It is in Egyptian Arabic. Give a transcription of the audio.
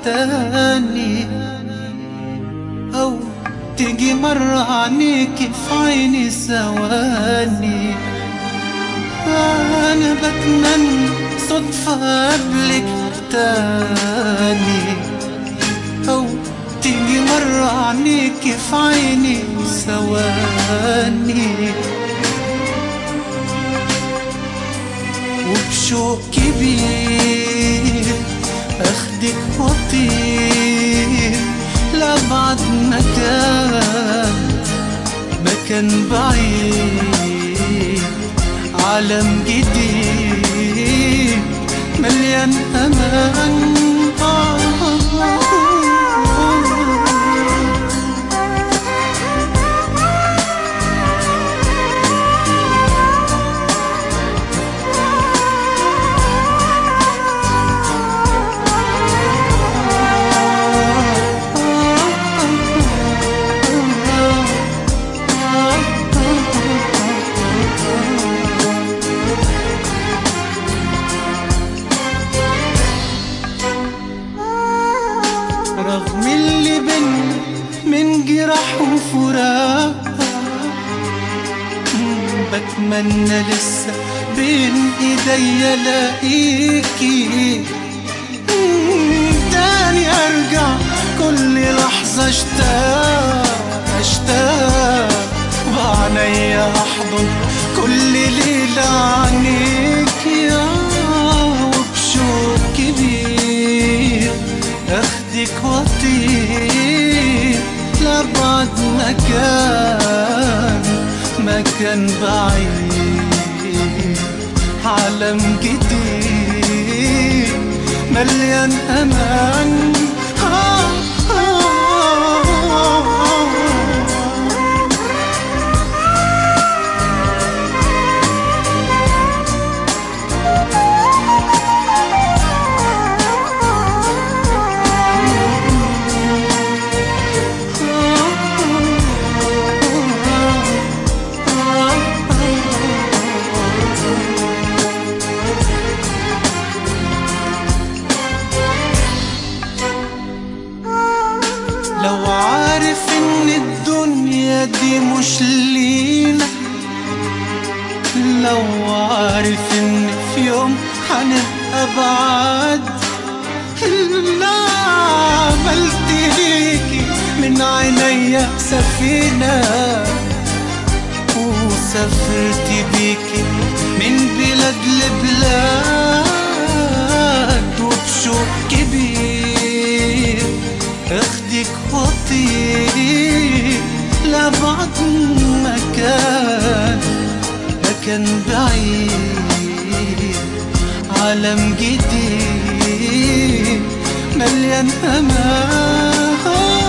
تاني أو تيجي مرة عينيك في عيني ثواني أنا بتمنى صدفة قبلك تاني أو تيجي مرة عينيك في عيني ثواني وبشوق كبير اخدك واطير لأبعد مكان مكان بعيد عالم جديد مليان امان آه رغم اللي بينا من جراح وفراق مم، بتمنى لسه بين ايديا الاقيكي مم، تاني ارجع كل لحظة اشتاق اشتاق وعنيا احضن كل ليلة عنيك يا وبشوق كبير اخدك واطير لأبعد مكان مكان بعيد عالم جديد مليان امان آه آه آه لو عارف ان الدنيا دي مش لينا لو عارف ان في يوم هنبقى بعاد لا عملت ليكي من عينيا سفينة وسافرت بيكي من بلاد لبلاد وبشوق كبير اخدك واطير لأبعد مكان مكان بعيد عالم جديد مليان أمان